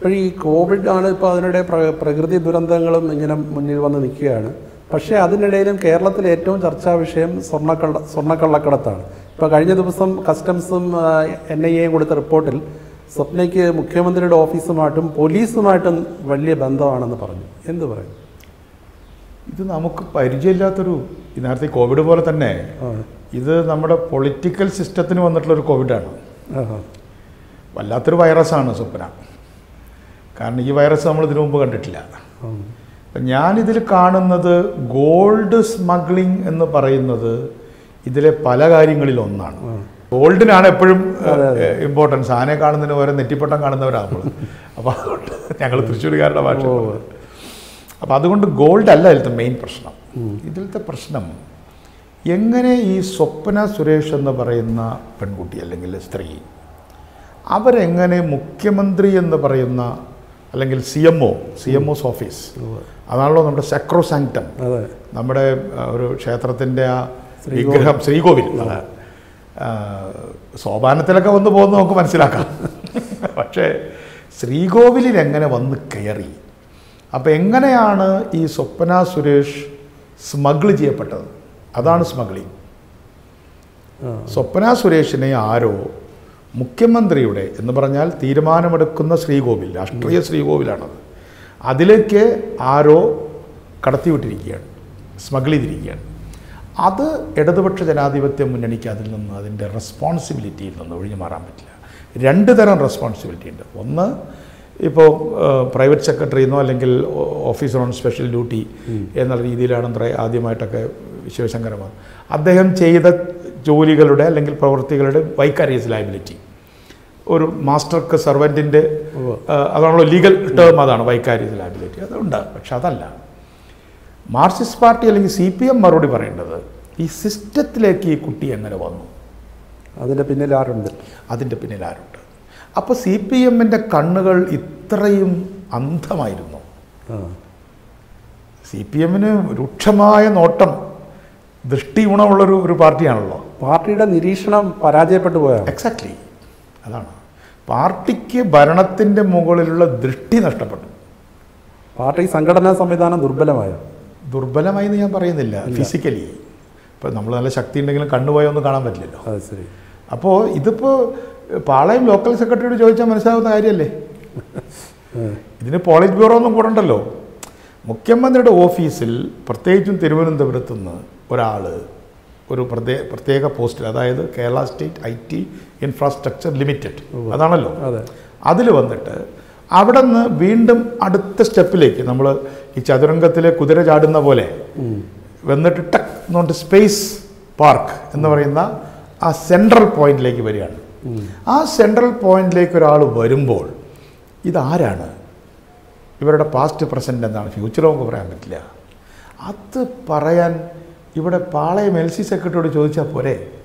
ഇപ്പോൾ ഈ കോവിഡ് ആണ് ഇപ്പോൾ അതിനിടെ പ്ര- പ്രകൃതി ദുരന്തങ്ങളും ഇങ്ങനെ മുന്നിൽ വന്ന് നിൽക്കുകയാണ് പക്ഷേ അതിനിടയിലും കേരളത്തിലെ ഏറ്റവും ചർച്ചാ വിഷയം സ്വർണ്ണക്കള്ള സ്വർണ്ണക്കള്ളക്കടത്താണ് ഇപ്പോൾ കഴിഞ്ഞ ദിവസം കസ്റ്റംസും എൻ ഐ എയും കൊടുത്ത റിപ്പോർട്ടിൽ സ്വപ്നയ്ക്ക് മുഖ്യമന്ത്രിയുടെ ഓഫീസുമായിട്ടും പോലീസുമായിട്ടും വലിയ ബന്ധമാണെന്ന് പറഞ്ഞു എന്ത് പറയും ഇത് നമുക്ക് പരിചയമില്ലാത്തൊരു ഈ നേരത്തെ ഈ കോവിഡ് പോലെ തന്നെ ആ ഇത് നമ്മുടെ പൊളിറ്റിക്കൽ സിസ്റ്റത്തിന് വന്നിട്ടുള്ളൊരു കോവിഡാണ് ആഹാ. വല്ലാത്തൊരു വൈറസാണ് സ്വപ്ന കാരണം ഈ വൈറസ് നമ്മൾ ഇതിനു മുമ്പ് കണ്ടിട്ടില്ല ഉം. അപ്പം ഞാനിതിൽ കാണുന്നത് ഗോൾഡ് സ്മഗ്ലിംഗ് എന്ന് പറയുന്നത് ഇതിലെ പല കാര്യങ്ങളിൽ ഒന്നാണ് ഗോൾഡിനാണ് എപ്പോഴും ഇമ്പോർട്ടൻസ് ആനയെ കാണുന്നതിന് പകരം നെറ്റിപ്പട്ടം കാണുന്നവരാണ് നമ്മൾ അപ്പോൾ അതുകൊണ്ട് ഞങ്ങൾ തൃശ്ശൂരുകാരുടെ ഭാഷ അപ്പോൾ അതുകൊണ്ട് ഗോൾഡ് അല്ല ഇതിലത്തെ മെയിൻ പ്രശ്നം ഇതിലത്തെ പ്രശ്നം എങ്ങനെ ഈ സ്വപ്ന സുരേഷ് എന്ന് പറയുന്ന പെൺകുട്ടി അല്ലെങ്കിൽ സ്ത്രീ അവരെങ്ങനെ മുഖ്യമന്ത്രി എന്ന് പറയുന്ന അല്ലെങ്കിൽ C M O C M O's office അതാണല്ലോ നമ്മുടെ സെക്രോസാങ്ക്ടം അതെ നമ്മുടെ ആ, ഒരു ക്ഷേത്രത്തിൻ്റെ ആ വിഗ്രഹം ശ്രീകോവിൽ അതെ. ആ, സോപാനത്തിലൊക്കെ വന്ന് പോകുന്നത് നമുക്ക് മനസ്സിലാക്കാം പക്ഷേ ശ്രീകോവിലിൽ എങ്ങനെ വന്ന് കയറി അപ്പോൾ എങ്ങനെയാണ് ഈ സ്വപ്ന സുരേഷ് സ്മഗിൾ ചെയ്യപ്പെട്ടത് അതാണ് സ്മഗ്ലിംഗ് ആ. സ്വപ്ന സുരേഷിനെ ആരോ മുഖ്യമന്ത്രിയുടെ എന്ന് പറഞ്ഞാൽ തീരുമാനമെടുക്കുന്ന ശ്രീകോവിൽ രാഷ്ട്രീയ ശ്രീകോവിലാണത് അതിലേക്ക് ആരോ കടത്തിവിട്ടിരിക്കുകയാണ് സ്മഗിൾ ചെയ്തിരിക്കുകയാണ് അത് ഇടതുപക്ഷ ജനാധിപത്യ മുന്നണിക്ക് അതിൽ നിന്ന് അതിൻ്റെ റെസ്പോൺസിബിലിറ്റിയിൽ നിന്ന് ഒഴിഞ്ഞു മാറാൻ പറ്റില്ല രണ്ട് തരം റെസ്പോൺസിബിലിറ്റി ഉണ്ട് ഒന്ന് ഇപ്പോൾ പ്രൈവറ്റ് സെക്രട്ടറി എന്നോ അല്ലെങ്കിൽ ഓഫീസർ ഓൺ സ്പെഷ്യൽ ഡ്യൂട്ടി എന്നുള്ള രീതിയിലാണ് ത്ര- ആദ്യമായിട്ടൊക്കെ ശിവശങ്കരമാണ് അദ്ദേഹം ചെയ്ത ജോലികളുടെ അല്ലെങ്കിൽ പ്രവൃത്തികളുടെ വൈക്കാരിയസ് ലയബിലിറ്റി ഒരു മാസ്റ്റർക്ക് സെർവൻറ്റിൻ്റെ അതാണല്ലോ ലീഗൽ ടേം അതാണ് വൈക്കാരിയസ് ലയബിലിറ്റി അതുണ്ട് പക്ഷെ അതല്ല മാർക്സിസ്റ്റ് പാർട്ടി അല്ലെങ്കിൽ സി പി എം മറുപടി പറയേണ്ടത് ഈ സിസ്റ്റത്തിലേക്ക് ഈ കുട്ടി എങ്ങനെ വന്നു അതിൻ്റെ പിന്നിൽ ആരുണ്ട് അതിൻ്റെ പിന്നിൽ ആരുണ്ട് അപ്പോൾ സി പി എമ്മിൻ്റെ കണ്ണുകൾ ഇത്രയും അന്ധമായിരുന്നു ആ സി പി എമ്മിന് രൂക്ഷമായ നോട്ടം ദൃഷ്ടി ഗുണമുള്ളൊരു ഒരു പാർട്ടിയാണല്ലോ പാർട്ടിയുടെ നിരീക്ഷണം പരാജയപ്പെട്ടു പോയാണ് എക്സാക്ട്ലി അതാണ് പാർട്ടിക്ക് ഭരണത്തിൻ്റെ മുകളിലുള്ള ദൃഷ്ടി നഷ്ടപ്പെട്ടു പാർട്ടി സംഘടനാ സംവിധാനം ദുർബലമായ ദുർബലമായി എന്ന് ഞാൻ പറയുന്നില്ല ഫിസിക്കലി ഇപ്പം നമ്മൾ നല്ല ശക്തി ഉണ്ടെങ്കിലും കണ്ണുപോയൊന്നും കാണാൻ പറ്റില്ലല്ലോ അത് ശരി അപ്പോൾ ഇതിപ്പോൾ പാളയം ലോക്കൽ സെക്രട്ടറിയോട് ചോദിച്ചാൽ മനസ്സിലാവുന്ന കാര്യമല്ലേ ഏ. ഇതിന് പോളിറ്റ് ബ്യൂറോ ഒന്നും കൂടെ ഉണ്ടല്ലോ മുഖ്യമന്ത്രിയുടെ ഓഫീസിൽ പ്രത്യേകിച്ചും തിരുവനന്തപുരത്ത് നിന്ന് ഒരാൾ ഒരു പ്രത്യേക പ്രത്യേക പോസ്റ്റിൽ അതായത് Kerala state I T infrastructure limited അതാണല്ലോ അതെ അതിൽ വന്നിട്ട് അവിടെ നിന്ന് വീണ്ടും അടുത്ത സ്റ്റെപ്പിലേക്ക് നമ്മൾ ഈ ചതുരംഗത്തിലെ കുതിര ചാടുന്ന പോലെ വന്നിട്ട് ടക്ക് എന്നുകൊണ്ട് സ്പേസ് പാർക്ക് എന്ന് പറയുന്ന ആ സെൻട്രൽ പോയിന്റിലേക്ക് വരികയാണ് ആ സെൻട്രൽ പോയിന്റിലേക്ക് ഒരാൾ വരുമ്പോൾ ഇതാരാണ് ഇവരുടെ പാസ്റ്റ് പ്രസൻറ്റ് എന്താണ് ഫ്യൂച്ചർ നമുക്ക് പറയാൻ പറ്റില്ല അത് പറയാൻ ഇവിടെ പാളയം എൽ സി സെക്രട്ടറിയോട് ചോദിച്ചാൽ പോരെ